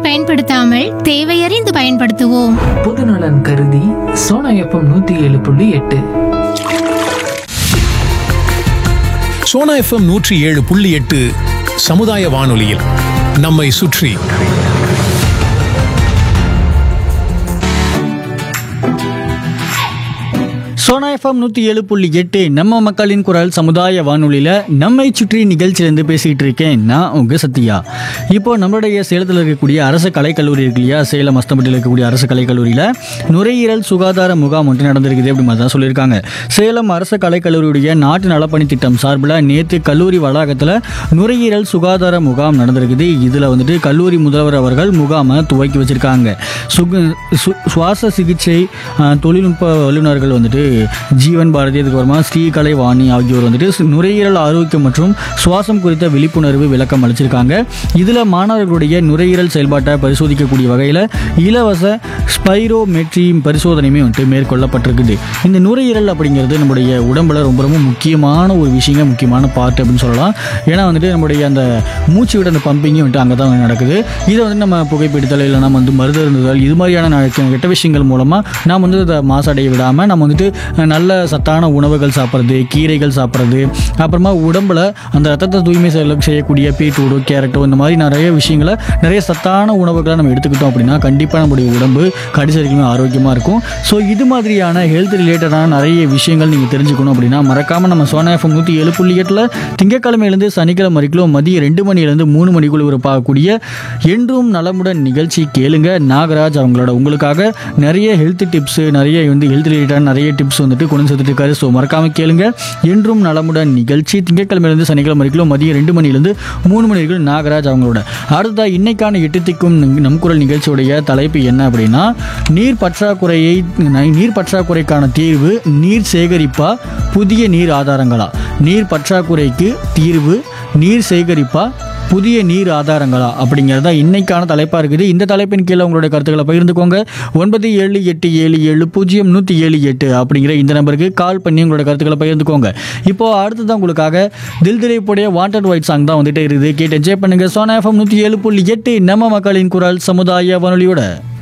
பயன்படுத்தாமல் தேவையறிந்து பயன்படுத்துவோம் பொதுநலன் கருதி சோனா எஃப்எம் நூத்தி ஏழு புள்ளி எட்டு சோனா எஃப்எம் நூற்றி ஏழு புள்ளி எட்டு சமுதாய வானொலியில் நம்மை சுற்றி சோனா எஃப்எம் நூற்றி ஏழு புள்ளி எட்டு நம்ம மக்களின் குரல் சமுதாய வானொலியில் நம்மை சுற்றி நிகழ்ச்சியிலேருந்து பேசிக்கிட்டு இருக்கேன் நான் உங்கள் சத்யா இப்போ நம்மளுடைய சேலத்தில் இருக்கக்கூடிய அரசு கலைக்கல்லூரி இருக்கு இல்லையா சேலம் அஸ்தம்பட்டியில் இருக்கக்கூடிய அரசு கலைக்கல்லூரியில் நுரையீரல் சுகாதார முகாம் ஒன்று நடந்திருக்குது அப்படி மாதிரி தான் சொல்லியிருக்காங்க சேலம் அரசு கலைக்கல்லூரியுடைய நாட்டு நலப்பணி திட்டம் சார்பில் நேற்று கல்லூரி வளாகத்தில் நுரையீரல் சுகாதார முகாம் நடந்திருக்குது இதில் வந்துட்டு கல்லூரி முதல்வர் அவர்கள் முகாமை துவக்கி வச்சிருக்காங்க சுக சு சுவாச சிகிச்சை அஹ், தொழில்நுட்ப வல்லுநர்கள் வந்துட்டு ஜீவன் பாரதி அதுக்கப்புறமா ஸ்ரீகலை வாணி ஆகியோர் வந்துட்டு சு- நுரையீரல் ஆரோக்கியம் மற்றும் சுவாசம் குறித்த விழிப்புணர்வு விளக்கம் அளிச்சிருக்காங்க இதில் மாணவர்களுடைய நுரையீரல் செயல்பாட்டை பரிசோதிக்கக்கூடிய வகையில் இலவச ஸ்பைரோமெட்ரி பரிசோதனையுமே வந்துட்டு மேற்கொள்ளப்பட்டிருக்குது இந்த நுரையீரல் அப்படிங்கிறது நம்முடைய உடம்புல ரொம்ப ரொம்ப முக்கியமான ஒரு விஷயங்க முக்கியமான பார்ட் அப்படின்னு சொல்லலாம் ஏன்னா வந்துட்டு நம்முடைய அந்த மூச்சு விட அந்த பம்பிங்கும் வந்துட்டு அங்கே தான் நடக்குது இதை வந்து நம்ம புகைப்பிடித்தல் இல்லை நம்ம வந்து மருந்து இருந்துதல் இது மாதிரியான ந- கெட்ட விஷயங்கள் மூலமாக நாம் வந்து அதை மாசடைய விடாமல் நம்ம வந்துட்டு அஹ், நல்ல சத்தான உணவுகள் சாப்பிட்றது கீரைகள் சாப்பிட்றது அப்புறமா உடம்புல அந்த ரத்தத்தை தூய்மை செய்ய செய்யக்கூடிய பீட்ரூட்டோ கேரட்டோ இந்த மாதிரி நிறைய விஷயங்களை நிறைய சத்தான உணவுகளை நம்ம எடுத்துக்கிட்டோம் அப்படின்னா கண்டிப்பாக நம்முடைய உடம்பு கடிசரிக்கணும் ஆரோக்கியமாக இருக்கும் ஸோ இது மாதிரியான ஹெல்த் ரிலேட்டடான நிறைய விஷயங்கள் நீங்கள் தெரிஞ்சுக்கணும் அப்படின்னா மறக்காமல் நம்ம சோனா எஃப்எம் நூற்றி ஏழு புள்ளி எட்டில் திங்கக்கிழமையிலேருந்து சனிக்கிழமை வரைக்கும் மதியம் ரெண்டு மணிலேருந்து மூணு மணிக்குள்ள ஒரு பார்க்கக்கூடிய என்றும் நலமுடன் நிகழ்ச்சி கேளுங்க நாகராஜ் அவங்களோட உங்களுக்காக நிறைய ஹெல்த் டிப்ஸ் நிறைய வந்து ஹெல்த் ரிலேட்டடான நிறைய டிப்ஸ் வந்துட்டு கொண்டு வந்து சேர்த்துட்டு இருக்காரு ஸோ மறக்காம கேளுங்க என்றும் நலமுடன் நிகழ்ச்சி திங்கட்கிழமையிலேருந்து சனிக்கிழமை வரைக்கும் மதியம் ரெண்டு மணிலேருந்து மூணு மணி வரைக்கும் நாகராஜ் அவங்களோட அடுத்ததா இன்னைக்கான எட்டு திக்கும் நம்- நம் குரல் நிகழ்ச்சியுடைய தலைப்பு என்ன அப்படின்னா நீர் பற்றாக்குறையை ந- நீர் பற்றாக்குறைக்கான தீர்வு நீர் சேகரிப்பா புதிய நீர் ஆதாரங்களா நீர் பற்றாக்குறைக்கு தீர்வு நீர் சேகரிப்பா புதிய நீர் ஆதாரங்களா அப்படிங்கிறதா இன்னைக்கான தலைப்பாக இருக்குது இந்த தலைப்பின் கீழே உங்களுடைய கருத்துக்களை பகிர்ந்துக்கோங்க ஒன்பது ஏழு எட்டு ஏழு ஏழு பூஜ்ஜியம் நூற்றி ஏழு எட்டு அப்படிங்கிற இந்த நம்பருக்கு கால் பண்ணி உங்களோட கருத்துக்களை பகிர்ந்துக்கோங்க இப்போ அடுத்ததான் உங்களுக்காக தில் திரைப்புடைய வாண்டட் ஒயிட் சாங் தான் வந்துட்டே இருக்குது கேட்டு என்ஜாய் பண்ணுங்க சோனா எஃப்எம் நூற்றி ஏழு புள்ளி எட்டு நம்ம மக்களின் குரல் சமுதாய வானொலியோட